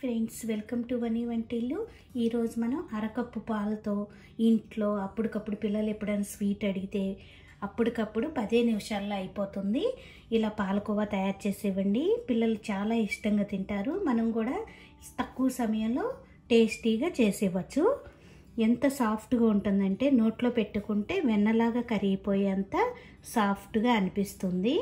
friends welcome to వనీ వంటిల్లు ఈరోజు మనం అరకప్పు పాలతో ఇంట్లో అప్పటికప్పుడు పిల్లలు ఎప్పుడైనా స్వీట్ అడిగితే అప్పటికప్పుడు పదే నిమిషాల్లో అయిపోతుంది ఇలా పాలకోవా తయారు చేసి ఇవ్వండి పిల్లలు చాలా ఇష్టంగా తింటారు మనం కూడా తక్కువ సమయంలో టేస్టీగా చేసేవచ్చు ఎంత సాఫ్ట్గా ఉంటుందంటే నోట్లో పెట్టుకుంటే వెన్నలాగా కరిగిపోయేంత సాఫ్ట్గా అనిపిస్తుంది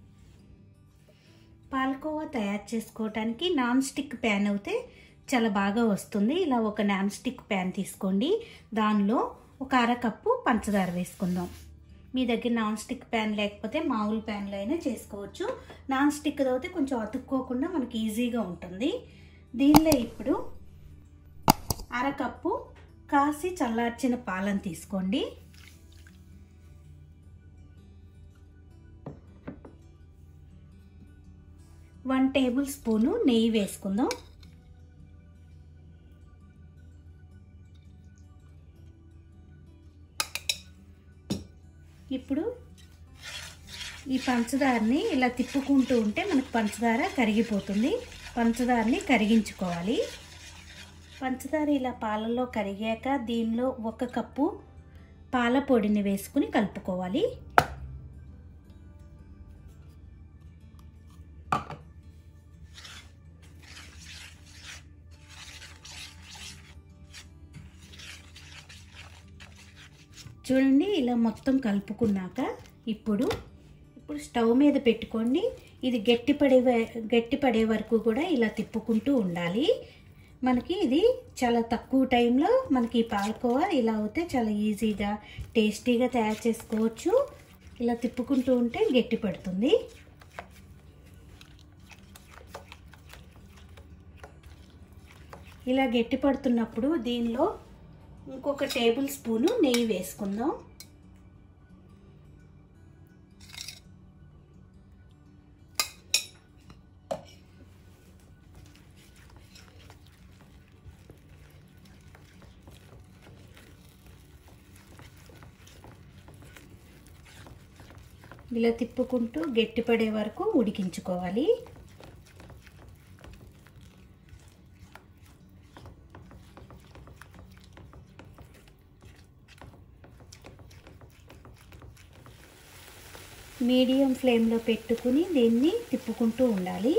పాలకోవా తయారు చేసుకోవటానికి నాన్ స్టిక్ ప్యాన్ అయితే చాలా బాగా వస్తుంది ఇలా ఒక నాన్ స్టిక్ ప్యాన్ తీసుకోండి దానిలో ఒక అరకప్పు పంచదార వేసుకుందాం మీ దగ్గర నాన్ స్టిక్ ప్యాన్ లేకపోతే మామూలు ప్యాన్లో అయినా చేసుకోవచ్చు నాన్ స్టిక్ అయితే కొంచెం అతుక్కోకుండా మనకి ఈజీగా ఉంటుంది దీనిలో ఇప్పుడు అరకప్పు కాసి చల్లార్చిన పాలను తీసుకోండి వన్ టేబుల్ స్పూను నెయ్యి వేసుకుందాం ఇప్పుడు ఈ పంచదారని ఇలా తిప్పుకుంటూ ఉంటే మనకు పంచదార కరిగిపోతుంది పంచదారని కరిగించుకోవాలి పంచదార ఇలా పాలలో కరిగాక దీనిలో ఒక కప్పు పాల పొడిని వేసుకుని కలుపుకోవాలి చూడండి ఇలా మొత్తం కలుపుకున్నాక ఇప్పుడు ఇప్పుడు స్టవ్ మీద పెట్టుకోండి ఇది గట్టి పడే గట్టి పడే వరకు కూడా ఇలా తిప్పుకుంటూ ఉండాలి మనకి ఇది చాలా తక్కువ టైంలో మనకి పాలకోవా ఇలా అవుతే చాలా ఈజీగా టేస్టీగా తయారు చేసుకోవచ్చు ఇలా తిప్పుకుంటూ ఉంటే గట్టి పడుతుంది ఇలా గట్టి పడుతున్నప్పుడు దీనిలో ఇంకొక టేబుల్ స్పూను నెయ్యి వేసుకుందాం ఇలా తిప్పుకుంటూ గట్టిపడే వరకు ఉడికించుకోవాలి మీడియం ఫ్లేమ్లో పెట్టుకుని దీన్ని తిప్పుకుంటూ ఉండాలి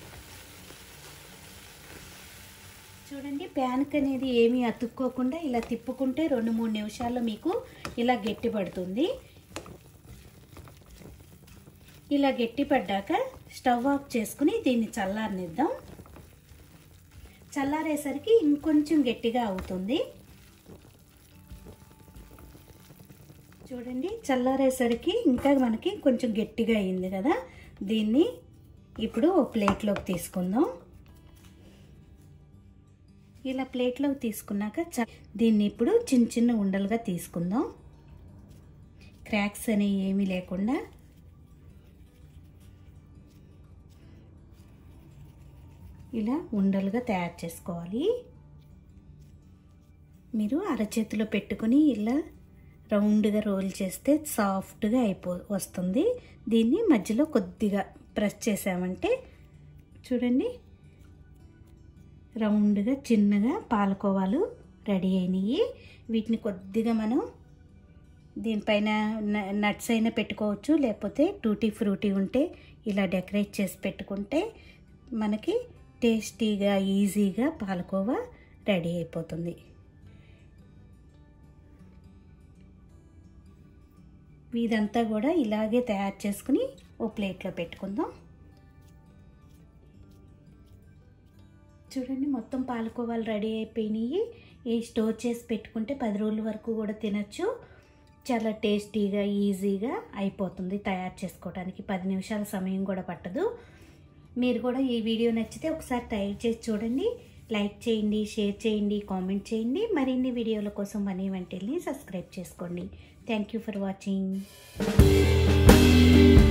చూడండి ప్యాన్కి అనేది ఏమీ అతుక్కోకుండా ఇలా తిప్పుకుంటే రెండు మూడు నిమిషాల్లో మీకు ఇలా గట్టిపడుతుంది ఇలా గట్టిపడ్డాక స్టవ్ ఆఫ్ చేసుకుని దీన్ని చల్లారనిద్దాం చల్లారేసరికి ఇంకొంచెం గట్టిగా అవుతుంది చూడండి చల్లారేసరికి ఇంకా మనకి కొంచెం గట్టిగా అయింది కదా దీన్ని ఇప్పుడు ఓ ప్లేట్లోకి తీసుకుందాం ఇలా ప్లేట్లోకి తీసుకున్నాక చ దీన్ని ఇప్పుడు చిన్న చిన్న ఉండలుగా తీసుకుందాం క్రాక్స్ అనేవి ఏమీ లేకుండా ఇలా ఉండలుగా తయారు చేసుకోవాలి మీరు అరచేతిలో పెట్టుకుని ఇలా రౌండ్గా రోల్ చేస్తే సాఫ్ట్గా అయిపో వస్తుంది దీన్ని మధ్యలో కొద్దిగా ప్రెస్ చేసామంటే చూడండి రౌండ్గా చిన్నగా పాలకోవాలు రెడీ అయినాయి వీటిని కొద్దిగా మనం దీనిపైన నట్స్ అయినా పెట్టుకోవచ్చు లేకపోతే టూటీ ఫ్రూటీ ఉంటే ఇలా డెకరేట్ చేసి పెట్టుకుంటే మనకి టేస్టీగా ఈజీగా పాలకోవా రెడీ అయిపోతుంది ఇదంతా కూడా ఇలాగే తయారు చేసుకుని ఓ ప్లేట్లో పెట్టుకుందాం చూడండి మొత్తం పాలకోవాలు రెడీ అయిపోయినాయి ఈ స్టోర్ చేసి పెట్టుకుంటే పది రోజుల వరకు కూడా తినచ్చు చాలా టేస్టీగా ఈజీగా అయిపోతుంది తయారు చేసుకోవడానికి పది నిమిషాల సమయం కూడా పట్టదు మీరు కూడా ఈ వీడియో నచ్చితే ఒకసారి ట్రై చేసి చూడండి లైక్ చేయండి షేర్ చేయండి కామెంట్ చేయండి మరిన్ని వీడియోల కోసం మనీ వంటిల్ని సబ్స్క్రైబ్ చేసుకోండి థ్యాంక్ యూ ఫర్ వాచింగ్